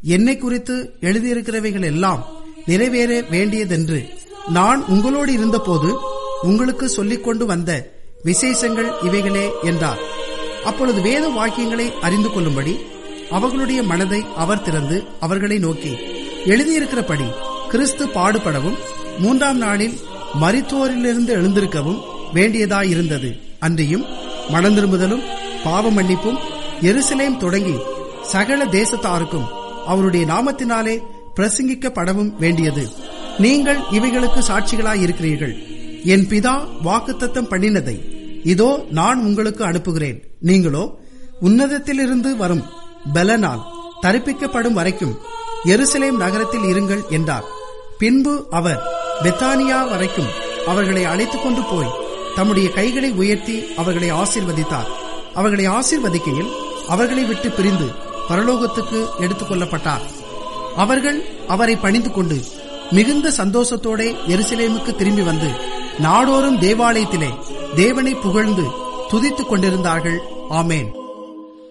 என்னை குறித்து எழுதியிருக்கிறவைகள் எல்லாம் நிறைவேற வேண்டியதென்று நான் உங்களோடு இருந்தபோது உங்களுக்கு சொல்லிக் கொண்டு வந்த விசேஷங்கள் இவைகளே என்றார் அப்பொழுது வேத வாக்கியங்களை அறிந்து கொள்ளும்படி அவர்களுடைய மனதை அவர் திறந்து அவர்களை நோக்கி எழுதியிருக்கிறபடி கிறிஸ்து பாடுபடவும் மூன்றாம் நாளில் மரித்தோரிலிருந்து எழுந்திருக்கவும் வேண்டியதாயிருந்தது அன்றியும் மனம் திரும்புதலும் பாவ மன்னிப்பும் எருசலேம் தொடங்கி சகல தேசத்தாருக்கும் அவருடைய நாமத்தினாலே பிரசங்கிக்கப்படவும் வேண்டியது நீங்கள் இவைகளுக்கு சாட்சிகளாயிருக்கிறீர்கள் என் பிதா வாக்குத்தத்தம் பண்ணினதை இதோ நான் உங்களுக்கு அனுப்புகிறேன் நீங்களோ உன்னதத்திலிருந்து வரும் பலனால் தரிப்பிக்கப்படும் வரைக்கும் எருசலேம் நகரத்தில் இருங்கள் என்றார் பின்பு அவர் பெத்தானியா வரைக்கும் அவர்களை அழைத்துக் கொண்டு போய் தம்முடைய கைகளை உயர்த்தி அவர்களை ஆசீர்வதித்தார் அவர்களை ஆசீர்வதிக்கையில் அவர்களை விட்டு பிரிந்து பரலோகத்துக்கு எடுத்துக் கொள்ளப்பட்டார் அவர்கள் அவரை பணிந்து கொண்டு மிகுந்த சந்தோஷத்தோட எருசலேமுக்கு திரும்பி வந்து நாடோறும் தேவாலயத்திலே தேவனை புகழ்ந்து துதித்துக் கொண்டிருந்தார்கள் ஆமேன்